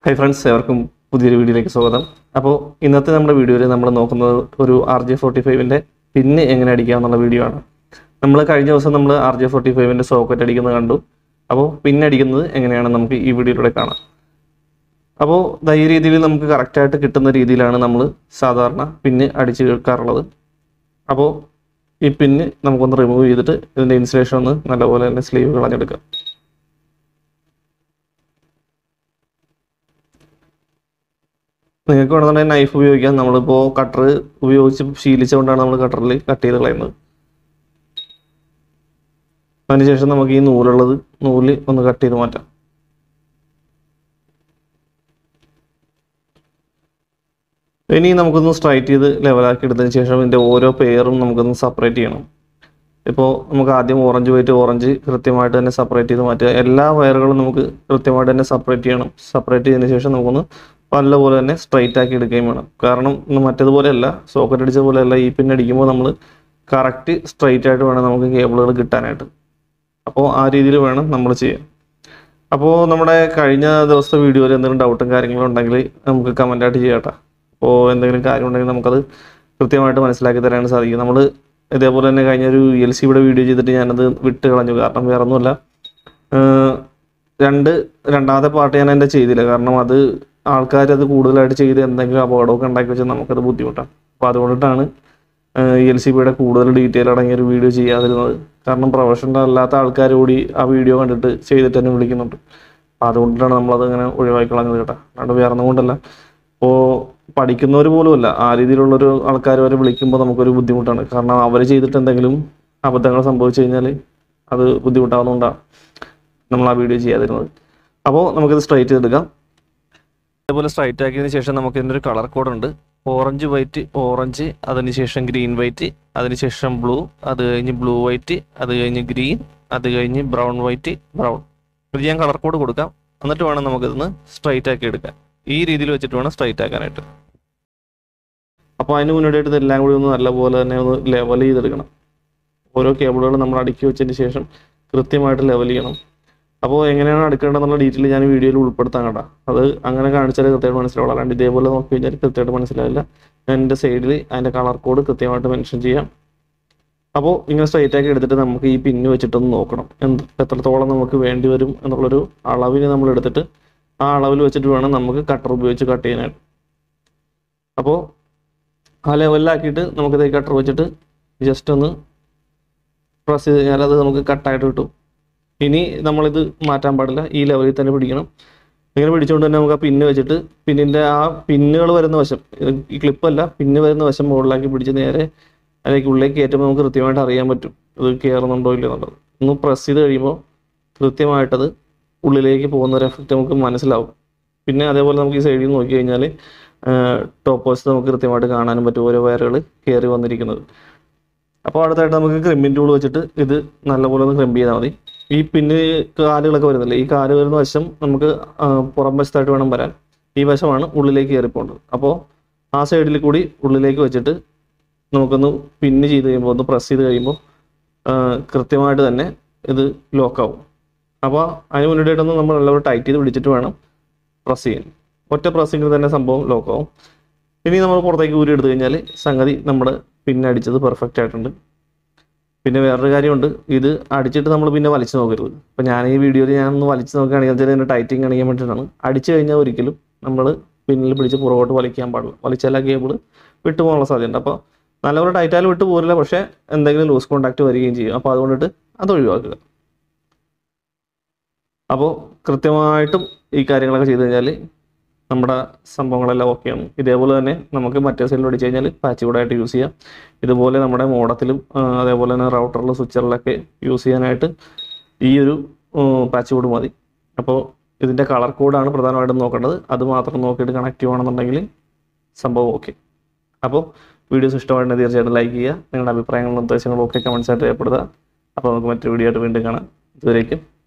hi friends ഏവർക്കും പുതിയൊരു വീഡിയോയിലേക്ക് സ്വാഗതം അപ്പോൾ ഇന്നത്തെ നമ്മുടെ വീഡിയോയിൽ നമ്മൾ നോക്കുന്നത് ഒരു ആർ ജെ ഫോർട്ടി ഫൈവിൻ്റെ പിന്ന് എങ്ങനെ അടിക്കുക എന്നുള്ള വീഡിയോ ആണ് നമ്മൾ കഴിഞ്ഞ ദിവസം നമ്മൾ ആർ ജെ ഫോർട്ടി ഫൈവിൻ്റെ സോക്കറ്റ് അടിക്കുന്നത് കണ്ടു അപ്പോൾ പിന്നടിക്കുന്നത് എങ്ങനെയാണെന്ന് നമുക്ക് ഈ വീഡിയോയിലൂടെ കാണാം അപ്പോൾ ദാ ഈ രീതിയിൽ നമുക്ക് കറക്റ്റായിട്ട് കിട്ടുന്ന രീതിയിലാണ് നമ്മൾ സാധാരണ പിന്ന് അടിച്ച് കേൾക്കാറുള്ളത് അപ്പോൾ ഈ പിന്ന് നമുക്കൊന്ന് റിമൂവ് ചെയ്തിട്ട് ഇതിൻ്റെ ഇൻസുലേഷൻ ഒന്ന് നല്ലപോലെ തന്നെ സ്ലീവ് കളഞ്ഞെടുക്കാം നിങ്ങൾക്ക് വേണമെന്നുണ്ടെങ്കിൽ നൈഫ് ഉപയോഗിക്കാം നമ്മളിപ്പോൾ കട്ടർ ഉപയോഗിച്ച് ശീലിച്ചുകൊണ്ടാണ് നമ്മൾ കട്ടറിൽ കട്ട് ചെയ്ത് കളയുന്നത് അതിനുശേഷം നമുക്ക് ഈ നൂലുള്ളത് നൂല് ഒന്ന് കട്ട് ചെയ്ത് മാറ്റാം ഇനി നമുക്കൊന്ന് സ്ട്രൈറ്റ് ചെയ്ത് ലെവലാക്കി എടുത്തതിന് ശേഷം ഇതിൻ്റെ ഓരോ പെയറും നമുക്കൊന്ന് സെപ്പറേറ്റ് ചെയ്യണം ഇപ്പോൾ നമുക്ക് ആദ്യം ഓറഞ്ച് വൈറ്റ് ഓറഞ്ച് കൃത്യമായിട്ട് തന്നെ സെപ്പറേറ്റ് ചെയ്ത് മാറ്റുക എല്ലാ വയറുകളും നമുക്ക് കൃത്യമായിട്ട് തന്നെ സെപ്പറേറ്റ് ചെയ്യണം സെപ്പറേറ്റ് ചെയ്തതിന് ശേഷം നമുക്കൊന്ന് നല്ലപോലെ തന്നെ സ്ട്രൈറ്റ് ആക്കി എടുക്കുകയും വേണം കാരണം ഇന്ന് മറ്റേതുപോലെയല്ല സോക്കറ്റ് അടിച്ച പോലെയല്ല ഈ പിൻ അടിക്കുമ്പോൾ നമ്മൾ കറക്റ്റ് സ്ട്രൈറ്റ് ആയിട്ട് വേണം നമുക്ക് കേബിളുകൾ കിട്ടാനായിട്ട് അപ്പോൾ ആ രീതിയിൽ വേണം നമ്മൾ ചെയ്യാൻ അപ്പോൾ നമ്മുടെ കഴിഞ്ഞ ദിവസത്തെ വീഡിയോയിൽ എന്തെങ്കിലും ഡൗട്ടും കാര്യങ്ങളും ഉണ്ടെങ്കിൽ നമുക്ക് കമൻ്റായിട്ട് ചെയ്യാട്ടോ അപ്പോൾ എന്തെങ്കിലും കാര്യം ഉണ്ടെങ്കിൽ നമുക്കത് കൃത്യമായിട്ട് മനസ്സിലാക്കി തരാൻ സാധിക്കും നമ്മൾ ഇതേപോലെ തന്നെ കഴിഞ്ഞ ഒരു എൽ സിയുടെ വീഡിയോ ചെയ്തിട്ട് ഞാനത് വിട്ട് കളഞ്ഞു കാരണം വേറെ ഒന്നുമല്ല ഏഹ് രണ്ട് രണ്ടാമത്തെ പാർട്ട് ഞാൻ എൻ്റെ ചെയ്തില്ല കാരണം അത് ആൾക്കാർ അത് കൂടുതലായിട്ട് ചെയ്ത് എന്തെങ്കിലും അപകടമൊക്കെ ഉണ്ടാക്കി വെച്ചാൽ നമുക്കത് ബുദ്ധിമുട്ടാണ് അപ്പോൾ അതുകൊണ്ടിട്ടാണ് എൽ സി ബിയുടെ കൂടുതൽ ഡീറ്റെയിൽ അടങ്ങിയ ഒരു വീഡിയോ ചെയ്യാതിരുന്നത് കാരണം പ്രൊഫഷണൽ അല്ലാത്ത ആൾക്കാർ കൂടി ആ വീഡിയോ കണ്ടിട്ട് ചെയ്തിട്ട് തന്നെ വിളിക്കുന്നുണ്ട് അപ്പോൾ അതുകൊണ്ടിട്ടാണ് നമ്മളത് അങ്ങനെ ഒഴിവാക്കി കളഞ്ഞത് കേട്ടോ അല്ലാണ്ട് വേറെ ഒന്നും കൊണ്ടല്ല ഇപ്പോൾ പഠിക്കുന്നവർ പോലുമല്ല ആ രീതിയിലുള്ളൊരു ആൾക്കാർ വരെ വിളിക്കുമ്പോൾ നമുക്കൊരു ബുദ്ധിമുട്ടാണ് കാരണം അവർ ചെയ്തിട്ട് എന്തെങ്കിലും അബദ്ധങ്ങൾ സംഭവിച്ചു കഴിഞ്ഞാൽ അത് ബുദ്ധിമുട്ടാവുന്നതുകൊണ്ടാണ് നമ്മൾ ആ വീഡിയോ ചെയ്യാതിരുന്നത് അപ്പോൾ നമുക്കിത് സ്ട്രൈറ്റ് ചെയ്തെടുക്കാം അതേപോലെ സ്ട്രൈറ്റ് ആക്കിയതിന് ശേഷം നമുക്ക് ഇതിൻ്റെ ഒരു കളർ കോഡ് ഉണ്ട് ഓറഞ്ച് വൈറ്റ് ഓറഞ്ച് അതിനുശേഷം ഗ്രീൻ വൈറ്റ് അതിനുശേഷം ബ്ലൂ അത് കഴിഞ്ഞ് ബ്ലൂ വൈറ്റ് അത് കഴിഞ്ഞ് ഗ്രീൻ അത് കഴിഞ്ഞ് ബ്രൗൺ വൈറ്റ് ബ്രൗൺ ഇത് ഞാൻ കളർ കോഡ് കൊടുക്കാം എന്നിട്ട് വേണം നമുക്കിതൊന്ന് സ്ട്രൈറ്റ് ആക്കി എടുക്കാൻ ഈ രീതിയിൽ വെച്ചിട്ട് വേണം സ്ട്രൈറ്റ് ആക്കാനായിട്ട് അപ്പോൾ അതിന് മുന്നോടിയായിട്ട് ഇതെല്ലാം കൂടി ഒന്ന് നല്ലപോലെ തന്നെ ഒന്ന് ലെവൽ ചെയ്തെടുക്കണം ഓരോ കേബിളുകൾ നമ്മൾ അടുക്കി വെച്ചതിന് ശേഷം കൃത്യമായിട്ട് ലെവൽ ചെയ്യണം അപ്പോൾ എങ്ങനെയാണ് അടുക്കേണ്ടതെന്നുള്ള ഡീറ്റെയിൽ ഞാൻ വീഡിയോയിൽ ഉൾപ്പെടുത്താൻ കേട്ടോ അത് അങ്ങനെ കാണിച്ചാലേ കൃത്യമായിട്ട് മനസ്സിലാവുള്ളൂ അല്ലാണ്ട് ഇതേപോലെ നോക്കി കഴിഞ്ഞാൽ കൃത്യമായിട്ട് മനസ്സിലാവില്ല ഞാൻ എൻ്റെ സൈഡിൽ അതിൻ്റെ കളർ കോഡ് കൃത്യമായിട്ട് മെൻഷൻ ചെയ്യാം അപ്പോൾ ഇങ്ങനെ സ്ട്രൈറ്റ് ആക്കി എടുത്തിട്ട് നമുക്ക് ഈ പിന്ന് വെച്ചിട്ടൊന്ന് നോക്കണം എന്ത് എത്രത്തോളം നമുക്ക് വേണ്ടി വരും എന്നുള്ളൊരു അളവിന് നമ്മൾ എടുത്തിട്ട് ആ അളവിൽ വെച്ചിട്ട് വേണം നമുക്ക് കട്ടർ ഉപയോഗിച്ച് കട്ട് ചെയ്യാനായിട്ട് അപ്പോൾ ആ ലെവലിലാക്കിയിട്ട് നമുക്കിത് കട്ടർ വെച്ചിട്ട് ജസ്റ്റ് ഒന്ന് പ്രസ് ചെയ്ത് കഴിഞ്ഞാൽ അത് നമുക്ക് കട്ടായിട്ട് കിട്ടും ഇനി നമ്മളിത് മാറ്റാൻ പാടില്ല ഈ ലെവലിൽ തന്നെ പിടിക്കണം ഇങ്ങനെ പിടിച്ചുകൊണ്ട് തന്നെ നമുക്ക് ആ പിന്ന് വെച്ചിട്ട് പിന്നിൻ്റെ ആ പിന്നുകൾ വരുന്ന വശം ഇത് ഈ ക്ലിപ്പല്ല പിന്ന് വരുന്ന വശം മുകളിലാക്കി പിടിച്ച് നേരെ അതിലേക്ക് ഉള്ളിലേക്ക് കയറ്റുമ്പോൾ നമുക്ക് കൃത്യമായിട്ട് അറിയാൻ പറ്റും ഇത് കയറുന്നുണ്ടോ ഇല്ലയോ എന്നുള്ളത് ഒന്ന് പ്രസ് ചെയ്ത് കഴിയുമ്പോൾ കൃത്യമായിട്ടത് ഉള്ളിലേക്ക് പോകുന്ന ഒരു എഫക്റ്റ് നമുക്ക് മനസ്സിലാവും പിന്നെ അതേപോലെ നമുക്ക് ഈ സൈഡിൽ നിന്ന് നോക്കി കഴിഞ്ഞാൽ ടോപ്പ് വശത്ത് നമുക്ക് കൃത്യമായിട്ട് കാണാനും പറ്റും ഓരോ വയറുകൾ കയറി വന്നിരിക്കുന്നത് അപ്പോൾ അടുത്തായിട്ട് നമുക്ക് ക്രിമ്പിൻ ടൂൾ വെച്ചിട്ട് ഇത് നല്ലപോലെ ഒന്ന് ക്രിമ്പ് ചെയ്താൽ മതി ഈ പിന്നെ കാലുകളൊക്കെ വരുന്നില്ലേ ഈ കാല് വരുന്ന വശം നമുക്ക് ആ, പുറം വശത്തായിട്ട് വേണം വരാൻ ഈ വശമാണ് ഉള്ളിലേക്ക് കയറിപ്പോണ്ടത് അപ്പോൾ ആ സൈഡിൽ കൂടി ഉള്ളിലേക്ക് വെച്ചിട്ട് നമുക്കൊന്ന് പിന്ന് ചെയ്ത് കഴിയുമ്പോൾ ഒന്ന് പ്രസ് ചെയ്ത് കഴിയുമ്പോൾ ആ, കൃത്യമായിട്ട് തന്നെ ഇത് ലോക്കാവും അപ്പോൾ അതിന് മുന്നോട്ടായിട്ടൊന്ന് നമ്മൾ നല്ലപോലെ ടൈറ്റ് ചെയ്ത് പിടിച്ചിട്ട് വേണം പ്രസ് ചെയ്യാൻ ഒറ്റ പ്രസ്സിങ്ങിൽ തന്നെ സംഭവം ലോക്കാവും ഇനി നമ്മൾ പുറത്തേക്ക് ഊരി എടുത്തു കഴിഞ്ഞാൽ സംഗതി നമ്മുടെ പിന്നെ അടിച്ചത് പെർഫെക്റ്റ് ആയിട്ടുണ്ട് പിന്നെ വേറൊരു കാര്യമുണ്ട് ഇത് അടിച്ചിട്ട് നമ്മൾ പിന്നെ വലിച്ചു നോക്കരുത് അപ്പം ഞാൻ ഈ വീഡിയോയിൽ ഞാൻ ഒന്ന് വലിച്ചു നോക്കുകയാണെങ്കിൽ വെച്ചാൽ ഇതിൻ്റെ ടൈറ്റിങ് കാണിക്കാൻ വേണ്ടിയിട്ടാണ് അടിച്ചു കഴിഞ്ഞാൽ ഒരിക്കലും നമ്മൾ പിന്നിൽ പിടിച്ച് പുറകോട്ട് വലിക്കാൻ പാടില്ല വലിച്ചാൽ ആ കേബിൾ വിട്ടു പോകാനുള്ള സാധ്യതയുണ്ട് അപ്പോൾ നല്ലപോലെ ടൈറ്റായാലും വിട്ടു പോരില്ല പക്ഷേ എന്തെങ്കിലും ലൂസ് കോണ്ടാക്ട് വരികയും ചെയ്യും അപ്പോൾ അതുകൊണ്ടിട്ട് അത് ഒഴിവാക്കുക അപ്പോൾ കൃത്യമായിട്ടും ഈ കാര്യങ്ങളൊക്കെ ചെയ്തു കഴിഞ്ഞാൽ നമ്മുടെ സംഭവങ്ങളെല്ലാം ഓക്കെയാണ് ഇതേപോലെ തന്നെ നമുക്ക് മറ്റേ സൈഡിൽ അടിച്ചു കഴിഞ്ഞാൽ പാച്ച് കൂടായിട്ട് യൂസ് ചെയ്യാം ഇതുപോലെ നമ്മുടെ മോഡത്തിലും ആ, അതേപോലെ തന്നെ റൗട്ടറിലും സ്വിച്ചറിലൊക്കെ യൂസ് ചെയ്യാനായിട്ട് ഈ ഒരു പാച്ച് കോഡ് മതി അപ്പോൾ ഇതിൻ്റെ കളർ കോഡാണ് പ്രധാനമായിട്ടും നോക്കേണ്ടത് അത് മാത്രം നോക്കിയിട്ട് കണക്ട് ചെയ്യുകയാണെന്നുണ്ടെങ്കിൽ സംഭവം ഓക്കെ അപ്പോൾ വീഡിയോസ് ഇഷ്ടമായിട്ടുണ്ടെങ്കിൽ തീർച്ചയായിട്ടും ലൈക്ക് ചെയ്യുക നിങ്ങളുടെ അഭിപ്രായങ്ങളും നിർദ്ദേശങ്ങളും ഒക്കെ കമൻസ് ആയിട്ട് രേഖപ്പെടുത്തുക അപ്പോൾ നമുക്ക് മറ്റൊരു വീഡിയോ ആയിട്ട് വീണ്ടും കാണാം ഇതുവരേക്കും